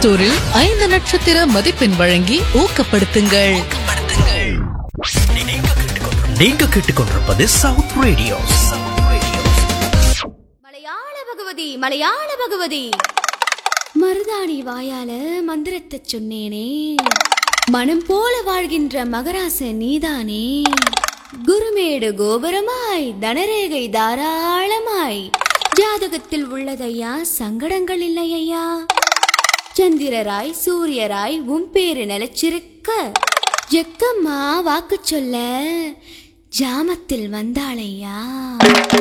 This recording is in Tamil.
ஸ்டோரில் ஐந்து நட்சத்திர மதிப்பெண் வழங்கி ஊக்கப்படுத்துங்கள் நீங்க கேட்டுக்கொண்டிருப்பது சவுத் ரேடியோ மலையாள பகவதி மலையாள பகவதி மருதாணி வாயால மந்திரத்தை சொன்னேனே மனம் போல வாழ்கின்ற மகராச நீதானே குருமேடு கோபுரமாய் தனரேகை தாராளமாய் ஜாதகத்தில் உள்ளதையா சங்கடங்கள் இல்லையா சந்திரராய் சூரியராய் உன் பேரு நிலைச்சிருக்க ஜெக்கம்மா வாக்கு சொல்ல ஜாமத்தில் வந்தாளையா